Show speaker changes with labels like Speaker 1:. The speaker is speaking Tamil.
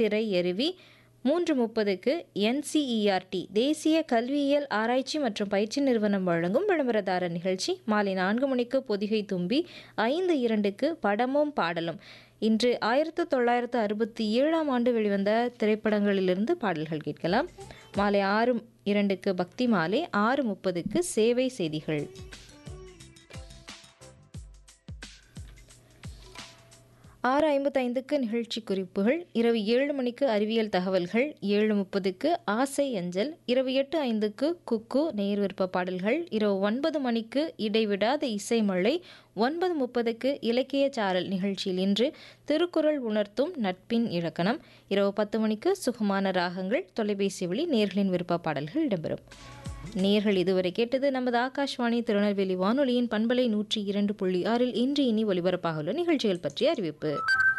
Speaker 1: திரை எருவி மூன்று முப்பதுக்கு என்சிஇஆர்டி தேசிய கல்வியியல் ஆராய்ச்சி மற்றும் பயிற்சி நிறுவனம் வழங்கும் விளம்பரதாரர் நிகழ்ச்சி மாலை நான்கு மணிக்கு பொதிகை தும்பி ஐந்து இரண்டுக்கு படமும் பாடலும் இன்று ஆயிரத்து தொள்ளாயிரத்து அறுபத்தி ஏழாம் ஆண்டு வெளிவந்த திரைப்படங்களிலிருந்து பாடல்கள் கேட்கலாம் மாலை ஆறு இரண்டுக்கு பக்தி மாலை ஆறு முப்பதுக்கு சேவை செய்திகள் ஆறு ஐம்பத்தைந்துக்கு நிகழ்ச்சி குறிப்புகள் இரவு ஏழு மணிக்கு அறிவியல் தகவல்கள் ஏழு முப்பதுக்கு ஆசை அஞ்சல் இரவு எட்டு ஐந்துக்கு குக்கு நேர் விருப்ப பாடல்கள் இரவு ஒன்பது மணிக்கு இடைவிடாத இசைமழை ஒன்பது முப்பதுக்கு இலக்கிய சாரல் நிகழ்ச்சியில் இன்று திருக்குறள் உணர்த்தும் நட்பின் இலக்கணம் இரவு பத்து மணிக்கு சுகமான ராகங்கள் தொலைபேசி வழி நேர்களின் விருப்ப பாடல்கள் இடம்பெறும் நேர்கள் இதுவரை கேட்டது நமது ஆகாஷ்வாணி திருநெல்வேலி வானொலியின் பண்பலை நூற்றி இரண்டு புள்ளி ஆறில் இன்று இனி ஒலிபரப்பாக உள்ள நிகழ்ச்சிகள் பற்றிய அறிவிப்பு